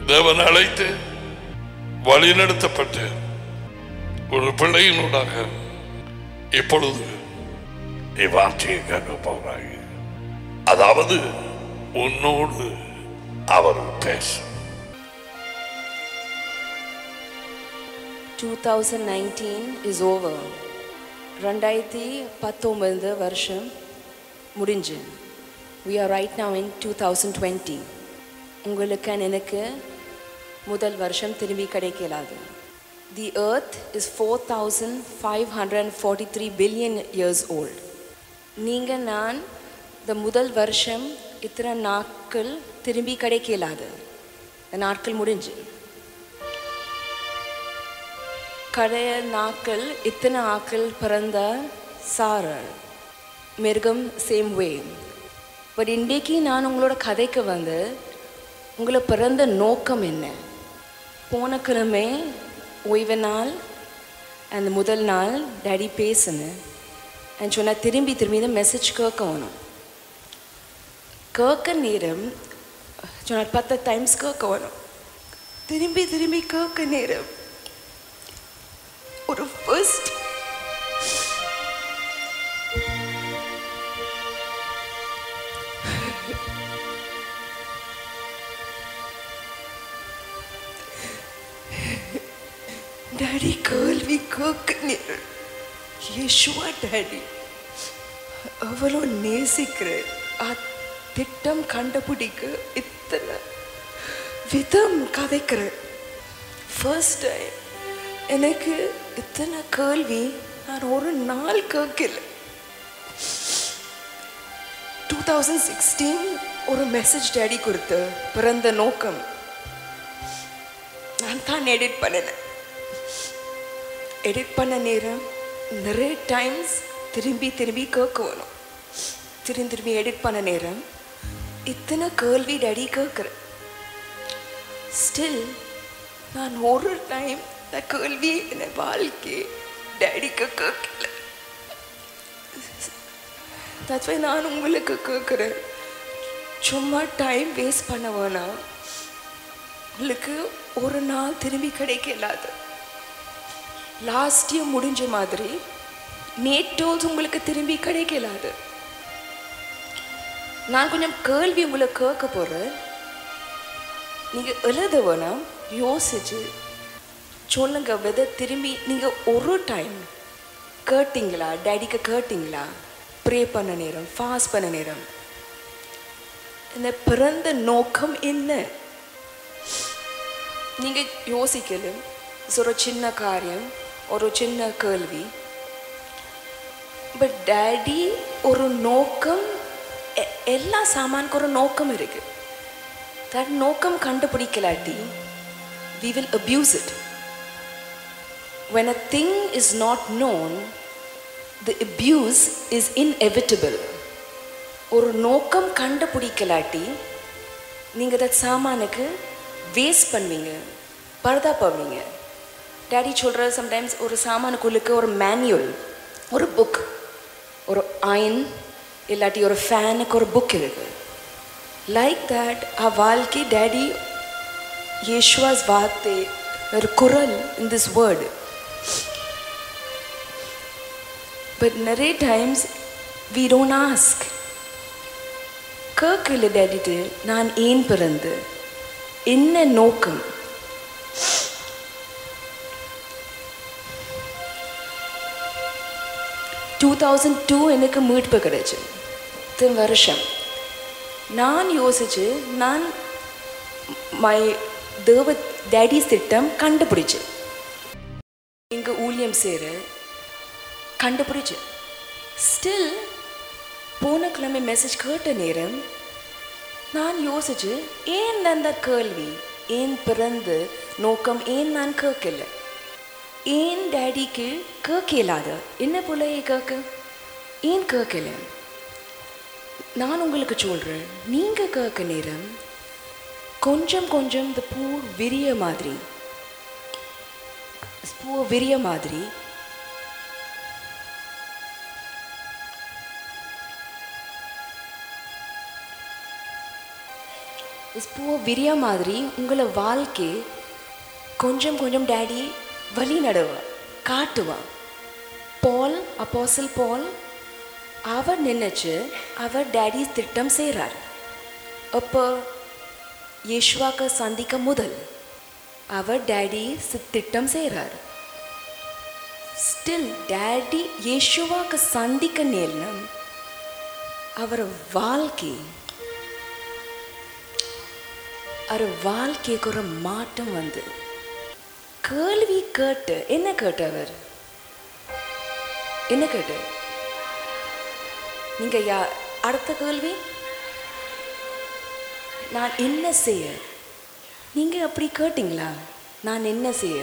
தேவன் அழைத்து வழிநடத்தப்பட்டு ஒரு பிள்ளையினூடாக இப்பொழுது நீ வார்த்தையை கேட்க போகிறாய் அதாவது உன்னோடு அவர் பேசும் 2019 is over. ரெண்டாயிரத்தி பத்தொன்பது வருஷம் முடிஞ்சு we are right now in 2020 உங்களுக்கு and எனக்கு முதல் வருஷம் திரும்பி கிடைக்கலாது the earth is 4543 billion years old நீங்கள் நான் இந்த முதல் வருஷம் இத்தனை நாட்கள் திரும்பி கிடைக்கலாது இந்த நாட்கள் முடிஞ்சு கடைய நாட்கள் இத்தனை ஆக்கள் பிறந்த சாரல் மிருகம் சேம் வே பட் இன்றைக்கு நான் உங்களோட கதைக்கு வந்து உங்களை பிறந்த நோக்கம் என்ன போன கிழமை ஓய்வு நாள் அந்த முதல் நாள் டேடி பேசுனேன் and சொன்ன திரும்பி திரும்பி இந்த மெசேஜ் கேட்கணும் கேட்க நேரம் சொன்னார் பத்து டைம்ஸ் கேட்கணும் திரும்பி திரும்பி கேட்க நேரம் ஒரு ஃபர்ஸ்ட் டாடி கேள்வி கேட்க யேசுவா டாடி அவ்வளோ நேசிக்கிற ஆ திட்டம் கண்டுபிடிக்க இத்தனை விதம் கதைக்கிற ஃபர்ஸ்ட் டைம் எனக்கு இத்தனை கேள்வி நான் ஒரு நாள் கேட்கல டூ தௌசண்ட் சிக்ஸ்டீன் ஒரு மெசேஜ் டேடி கொடுத்த பிறந்த நோக்கம் நான் தான் எடிட் பண்ணினேன் எடிட் பண்ண நேரம் நிறைய டைம்ஸ் திரும்பி திரும்பி கேட்கணும் திரும்பி திரும்பி எடிட் பண்ண நேரம் இத்தனை கேள்வி டேடி கேட்குறேன் ஸ்டில் நான் ஒரு டைம் இந்த கேள்வி என் வாழ்க்கை டேடிக்கு கேட்கல தத்வை நான் உங்களுக்கு கேட்குறேன் சும்மா டைம் வேஸ்ட் பண்ண வேணாம் உங்களுக்கு ஒரு நாள் திரும்பி கிடைக்கலாது லாஸ்ட் இயர் முடிஞ்ச மாதிரி நேட்டோல்ஸ் உங்களுக்கு திரும்பி கிடைக்கலாது நான் கொஞ்சம் கேள்வி உங்களை கேட்க போகிறேன் நீங்கள் எழுத வேணாம் யோசிச்சு சொல்லுங்க வித திரும்பி நீங்கள் ஒரு டைம் கேட்டிங்களா டேடிக்கு கேட்டிங்களா ப்ரே பண்ண நேரம் ஃபாஸ்ட் பண்ண நேரம் இந்த பிறந்த நோக்கம் என்ன நீங்கள் யோசிக்கல ஒரு சின்ன காரியம் ஒரு சின்ன கேள்வி பட் டேடி ஒரு நோக்கம் எ- எல்லா சாமானுக்கு ஒரு நோக்கம் இருக்கு தட் நோக்கம் கண்டுபிடிக்கலாட்டி we will abuse it when a thing is not known the abuse is inevitable ஒரு நோக்கம் கண்டுபிடிக்கலாட்டி நீங்கள் that சாமானுக்கு வேஸ்ட் பண்ணுவீங்க பரதாப்படுவீங்க டேடி சொல்கிற சம்டைம்ஸ் ஒரு சாமானுக்குள்ளுக்கு ஒரு மேனுவல் ஒரு புக் ஒரு அயன் இல்லாட்டி ஒரு ஃபேனுக்கு ஒரு புக் இருக்கு லைக் தட் ஆ வாழ்க்கை டேடி Yeshua's வார்த்தை ஒரு குரல் இன் திஸ் வேர்டு பட் நிறைய டைம்ஸ் வி டோன்ட் ஆஸ்க் கேட்கல டேடிட்டு நான் ஏன் பிறந்து என்ன நோக்கம் டூ தௌசண்ட் டூ எனக்கு மீட்பு கிடைச்சு இத்தனை வருஷம் நான் யோசிச்சு நான் மை தேவ டேடிஸ் திட்டம் கண்டுபிடிச்சு இங்கே ஊழியம் சேர கண்டுபிடிச்சு ஸ்டில் போன கிழமை மெசேஜ் கேட்ட நேரம் நான் யோசிச்சு ஏன் அந்த கேள்வி ஏன் பிறந்து நோக்கம் ஏன் நான் கேட்கல ஏன் டேடிக்கு கேட்கலாத என்ன பிள்ளையை கேட்க ஏன் கேட்கல நான் உங்களுக்கு சொல்கிறேன் நீங்கள் கேட்க நேரம் கொஞ்சம் கொஞ்சம் இந்த பூ விரிய மாதிரி பூ விரிய மாதிரி இஸ் பூ விரியா மாதிரி உங்களை வாழ்க்கை கொஞ்சம் கொஞ்சம் டேடி வழி நடுவா காட்டுவான் பால் அப்போசல் பால் அவர் நினைச்சு அவர் டேடி திட்டம் செய்கிறார் அப்போ யேசுவாக்க சந்திக்க முதல் அவர் டேடி சி- திட்டம் செய்கிறார் ஸ்டில் டேடி யேசுவாக்க சந்திக்க நேரம் அவர் வாழ்க்கை அவர் வாழ்க்கைக்கு ஒரு மாற்றம் வந்து கேள்வி கேட்டு என்ன கேட்டவர் என்ன கேட்டு நீங்க யா அடுத்த கேள்வி நான் என்ன செய்ய நீங்க அப்படி கேட்டீங்களா நான் என்ன செய்ய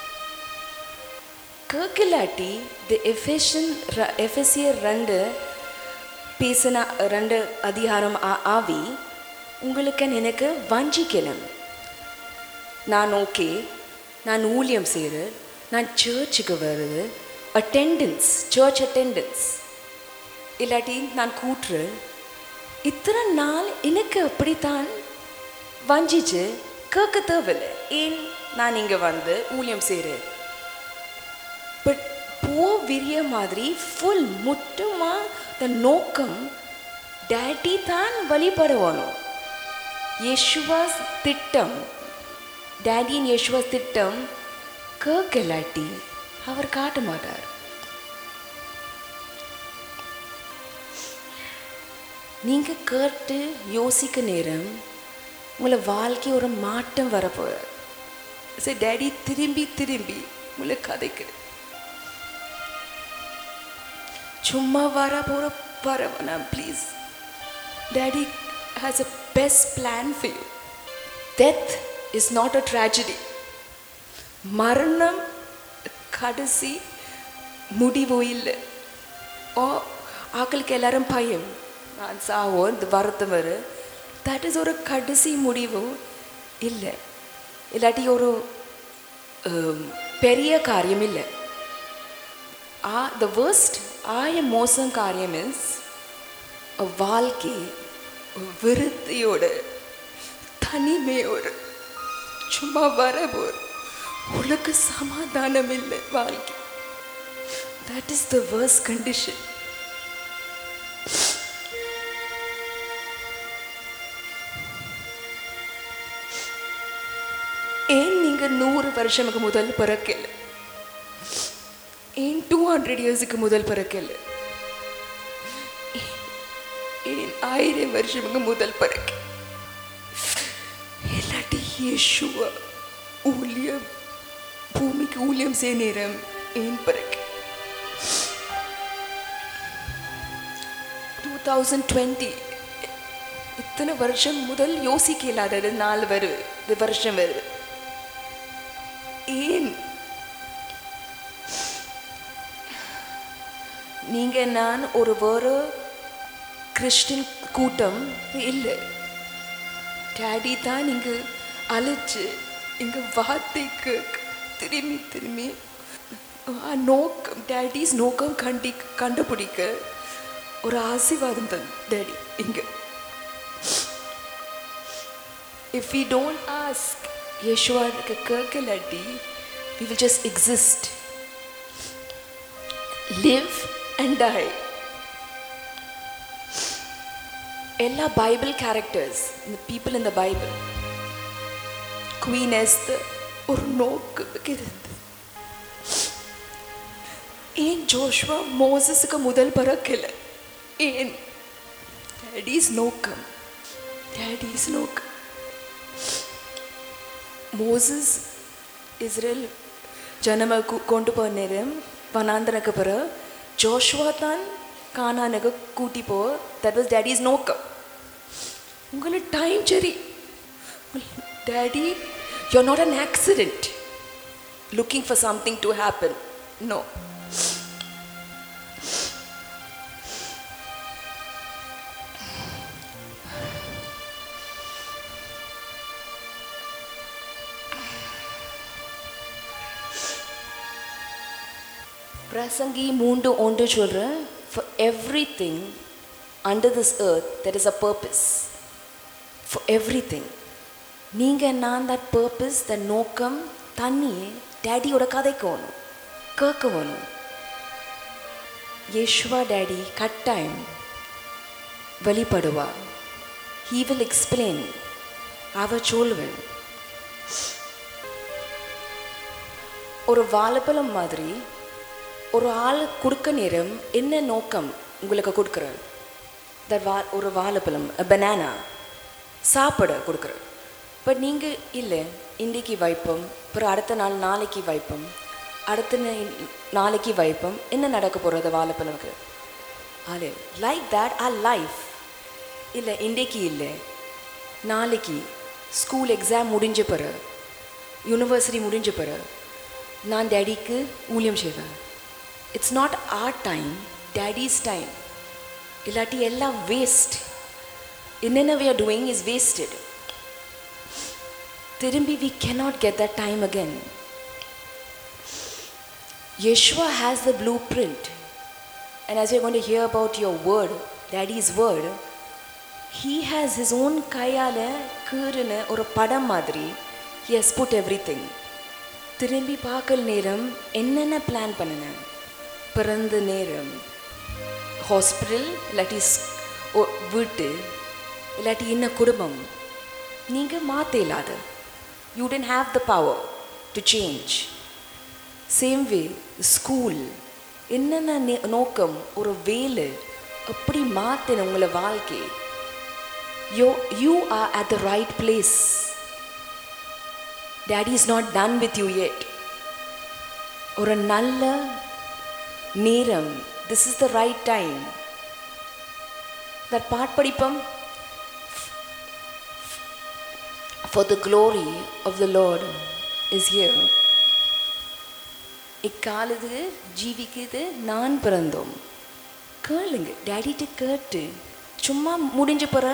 கேட்கலாட்டி தி எஃபெஷன் எஃபெசியர் ரெண்டு பேசின ரெண்டு அதிகாரம் ஆ- ஆவி உங்களுக்கு எனக்கு வஞ்சிக்கணும் நான் ஓகே நான் ஊழியம் செய்கிறேன் நான் சர்ச்சுக்கு வருது அட்டெண்டன்ஸ் சர்ச் அட்டெண்டன்ஸ் இல்லாட்டி நான் கூட்டுறேன் இத்தனை நாள் எனக்கு அப்படித்தான் வஞ்சிச்சு கேட்க தேவையில்லை ஏன் நான் இங்கே வந்து ஊழியம் செய்கிறேன் பட் போ விரிய மாதிரி ஃபுல் முட்டுமா இந்த நோக்கம் டேடி தான் வழிபடுவானோ யேசுவாஸ் திட்டம் டேடியின் யேசுவாஸ் திட்டம் கேட்கலாட்டி அவர் காட்ட மாட்டார் நீங்க கேட்டு யோசிக்க நேரம் உங்களை வாழ்க்கை ஒரு மாற்றம் வரப்போகுது சரி டேடி திரும்பி திரும்பி உங்களை கதைக்கு சும்மா வர போற வர வேணாம் please daddy has a best plan for you death is not a tragedy மரணம் கடைசி முடிவு இல்லை ஓ ஆக்களுக்கு எல்லாரும் பயம் நான் சாவோம் இந்த வருத்தம் வரு தட் இஸ் ஒரு கடைசி முடிவு இல்லை இல்லாட்டி ஒரு ஹம், பெரிய காரியம் இல்லை ஆ த வேர்ஸ்ட் ஆய மோசம் காரியம் இஸ் வாழ்க்கை விருத்தியோட தனிமையோட சும்மா வர போற உனக்கு சமாதானம் இல்லை வாழ்க்கை that is the worse condition ஏன் நீங்க நூறு வருஷமுக்கு முதல் பிறக்கல ஏன் டூ ஹண்ட்ரட் இயர்ஸுக்கு முதல் பிறக்கல ஏன் ஆயிரம் வருஷமுக்கு முதல் பிறக்க இல்லாட்டி யேசுவா ஊழியம் பூமிக்கு ஊழியம் செய்ய நேரம் ஏன் பிறக்க டூ தௌசண்ட் டுவெண்ட்டி இத்தனை வருஷம் முதல் யோசிக்க இல்லாதது நாள் வருது இது வருஷம் வருது ஏன் நீங்க நான் ஒரு வேறு கிறிஸ்டின் கூட்டம் இல்லை டேடி தான் இங்க அழைச்சு இங்க வார்த்தைக்கு திரும்பி திரும்பி ஆ, நோக்கம் டேடிஸ் நோக்கம் கண்டி கண்டுபிடிக்க ஒரு ஆசீர்வாதம் தன் டேடி இங்க if we don't ask Yeshua கேட்கலாட்டி we will just exist live and die எல்லா பைபிள் கேரக்டர்ஸ் இந்த பீப்புள் இந்த பைபிள் குவீன் எஸ்தர் ஒரு நோக்கு இருந்து ஏன் ஜோஷ்வா மோசஸுக்கு முதல் பிறக்கல ஏன் டேடிஸ் நோக்கம் டேடிஸ் நோக்கம் மோசஸ் இஸ்ரேல் ஜனம கு- கொண்டு போன நேரம் வனாந்தரக்கு பிறகு ஜோஷுவா தான் கானானுக்கு கூட்டி போ தட் வாஸ் டேடிஸ் நோக்கம் உங்களுக்கு டைம் சரி daddy you not an accident looking for something to happen no பிரசங்கி மூன்று ஒன்று சொல்கிறேன் for everything under this earth there is a purpose for everything நீங்கள் நான் தட் பர்பஸ் த நோக்கம் தண்ணி டேடியோட கதைக்கணும் கேட்க வேணும் யேசுவா டேடி கட்டாயம் வெளிப்படுவார் ஹீ வில் எக்ஸ்பிளைன் அவர் சொல்வேன் ஒரு வாழைப்பழம் மாதிரி ஒரு ஆள் கொடுக்க நேரம் என்ன நோக்கம் உங்களுக்கு கொடுக்குறாரு தட் வா ஒரு வாழைப்பழம் பனானா சாப்பிட கொடுக்குறாரு பட் நீங்கள் இல்லை இன்றைக்கு வைப்போம் அப்புறம் அடுத்த நாள் நாளைக்கு வைப்போம் அடுத்த நா- நாளைக்கு வைப்போம் என்ன நடக்க போகிறது வாழைப்பழமுக்கு அது லைக் தேட் ஆர் லைஃப் இல்லை இன்றைக்கு இல்லை நாளைக்கு ஸ்கூல் எக்ஸாம் முடிஞ்ச பிறகு யூனிவர்சிட்டி முடிஞ்ச பிறகு நான் டேடிக்கு ஊழியம் செய்வேன் it's not our time daddy's time இல்லாட்டி எல்லாம் வேஸ்ட் என்னென்ன we are doing is wasted திரும்பி we cannot get that time again Yeshua has the blueprint and as we're going to hear about your word daddy's word he has his own கையால கீறுன ஒரு படம் மாதிரி he has put everything திரும்பி பார்க்கல் நேரம் என்னென்ன plan பண்ணினேன் பிறந்த நேரம் ஹாஸ்பிட்டல் இல்லாட்டி ஸ்- ஒ- வீட்டு இல்லாட்டி என்ன குடும்பம் நீங்கள் மாற்ற இல்லாத you don't have the power to change same way school என்னென்ன நே- நோக்கம் ஒரு வேலை அப்படி மாற்றின உங்களை வாழ்க்கை yo you are at the right place daddy is not done with you yet ஒரு நல்ல நேரம் this is the right time that பாட் படிப்பம் for the glory of the Lord is here இக்காலத்து ஜீவிக்குது நான் பிறந்தோம் கேளுங்க டேடிட்ட கேட்டு சும்மா முடிஞ்ச பிற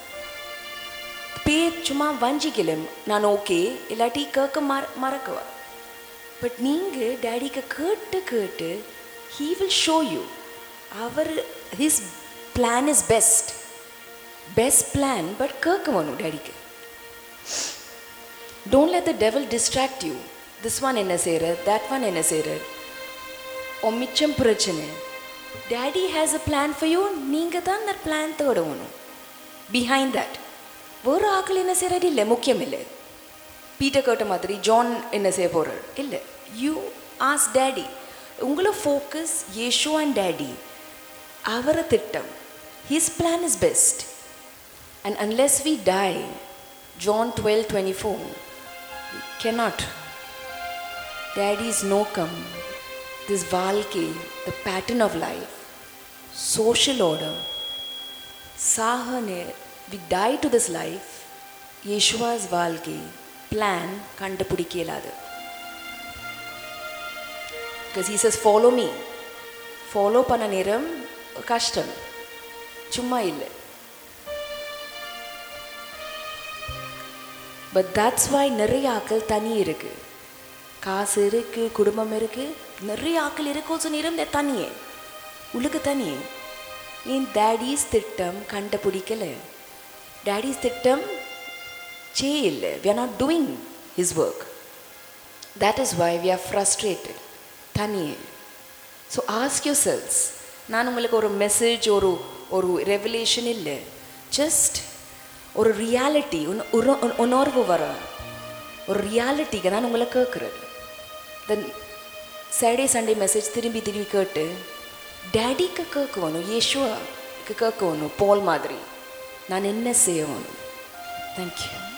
பேர் சும்மா வஞ்சிக்கலும் நான் ஓகே இல்லாட்டி கேட்க மற மறக்குவா பட் நீங்கள் டேடிக்கு கேட்டு கேட்டு ஹீ வில் ஷோ யூ அவர் his plan is best best plan but கேட்க வேணும் டேடிக்கு don't let the devil distract you this one என்ன செய்கிற that ஒன் என்ன செய்கிற உன் மிச்சம் பிரச்சனை daddy has a plan for you நீங்கள் தான் அந்த பிளான் தேடணும் பிஹைண்ட் தட் வேறு ஆக்கள் என்ன செய்கிறாரு இல்லை முக்கியம் இல்லை பீட்டர் கேட்ட மாதிரி ஜான் என்ன செய்ய போகிறார் இல்லை யூ ஆஸ் டேடி உங்களை ஃபோக்கஸ் யேஷு அண்ட் டேடி அவர திட்டம் his plan is best and unless we die John twelve twenty four cannot daddy's நோக்கம் திஸ் வாழ்க்கை the pattern of life social order சாகனே we die to this life Yeshua's வாழ்க்கை plan கண்டுபிடிக்க இயலாது because he says follow me follow பண்ண நேரம் கஷ்டம் சும்மா இல்லை பட் தட்ஸ் வாய் நிறைய ஆக்கள் தனி இருக்கு காசு இருக்கு குடும்பம் இருக்கு நிறைய ஆக்கள் இருக்கு நேரம் தனியே உள்ளுக்கு தனியே என் டேடிஸ் திட்டம் கண்டுபிடிக்கல டேடிஸ் திட்டம் செய்யல we are not doing his work that is why we are frustrated தனியே ஸோ ஆஸ்க் யூ செல்ஸ் நான் உங்களுக்கு ஒரு மெசேஜ் ஒரு ஒரு ரெவலேஷன் இல்லை ஜஸ்ட் ஒரு ரியாலிட்டி ஒரு உணர்வு வர ஒரு ரியாலிட்டிக்கு நான் உங்களை கேட்குறேன் தென் சாட்டர்டே சண்டே மெசேஜ் திரும்பி திரும்பி கேட்டு டேடிக்கு கேட்கணும் யேசுவாக்கு கேட்கணும் போல் மாதிரி நான் என்ன செய்யணும் தேங்க்யூ